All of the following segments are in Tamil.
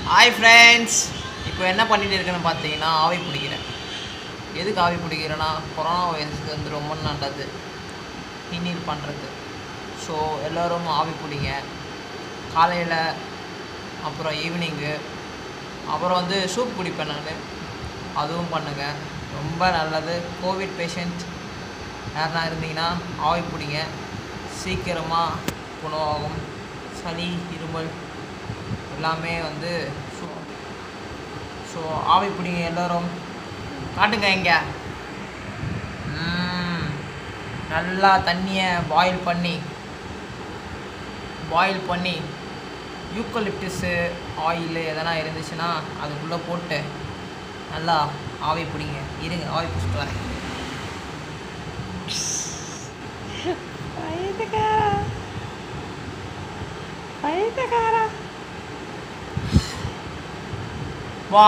ஹாய் ஃப்ரெண்ட்ஸ் இப்போ என்ன பண்ணிட்டு இருக்கேன்னு பார்த்தீங்கன்னா ஆவி பிடிக்கிறேன் எதுக்கு ஆவி பிடிக்கிறேன்னா கொரோனா வைரஸுக்கு வந்து ரொம்ப நல்லது இனில் பண்ணுறது ஸோ எல்லோரும் ஆவி பிடிங்க காலையில் அப்புறம் ஈவினிங்கு அப்புறம் வந்து சூப் குடிப்பேன் நான் அதுவும் பண்ணுங்கள் ரொம்ப நல்லது கோவிட் பேஷண்ட் யாருனா இருந்தீங்கன்னா ஆவி பிடிங்க சீக்கிரமாக குணமாகும் சளி இருமல் எல்லாமே வந்து ஸோ ஆவி பிடிங்க எல்லோரும் காட்டுங்க இங்க ம், நல்லா தண்ணியை பாயில் பண்ணி பாயில் பண்ணி யூக்கலிப்டஸு ஆயில் எதனா இருந்துச்சுன்னா அதுக்குள்ளே போட்டு நல்லா ஆவி பிடிங்க இருங்க ஆவி பிடிச்சிட்டு வரேன் பைத்தியக்காரா பைத்தியக்காரா வா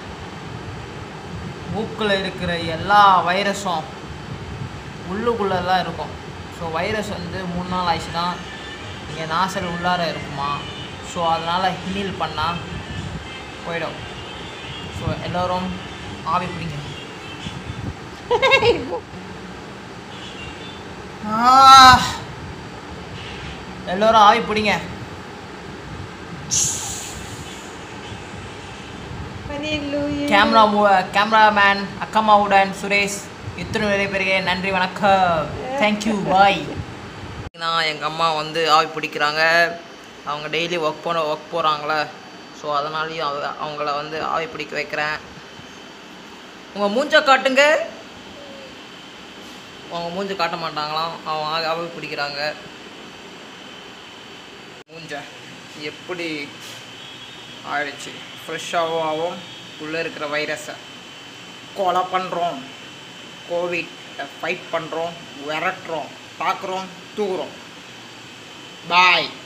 மூக்கில் இருக்கிற எல்லா வைரஸும் உள்ளுக்குள்ளெல்லாம் இருக்கும் ஸோ வைரஸ் வந்து மூணு நாள் ஆயிடுச்சுன்னா இங்கே நாசல் உள்ளார இருக்குமா ஸோ அதனால் ஹினில் பண்ணால் போயிடும் ஸோ எல்லோரும் ஆவி பிடிங்க ஆ. எல்லோரும் ஆவி பிடிங்க கேமரா மூ கேமராமேன் அக்கம்மாவுடன் சுரேஷ் இத்தனை நிறைய பேருக்கு நன்றி வணக்கம் தேங்க்யூ பாய் நான் எங்கள் அம்மா வந்து ஆவி பிடிக்கிறாங்க அவங்க டெய்லி ஒர்க் போன ஒர்க் போகிறாங்களே ஸோ அதனாலேயும் அவ அவங்கள வந்து ஆவி பிடிக்க வைக்கிறேன் உங்கள் மூஞ்ச காட்டுங்க அவங்க மூஞ்ச காட்ட மாட்டாங்களாம் அவங்க ஆவி- ஆவி பிடிக்கிறாங்க மூஞ்ச எப்படி ஆயிடுச்சு ஃப்ரெஷ்ஷாகவும் ஆகும் உள்ளே இருக்கிற வைரஸை கொலை பண்ணுறோம் கோவிட் ஃபைட் பண்ணுறோம் விரட்டுறோம் பார்க்குறோம் தூக்குறோம் பாய்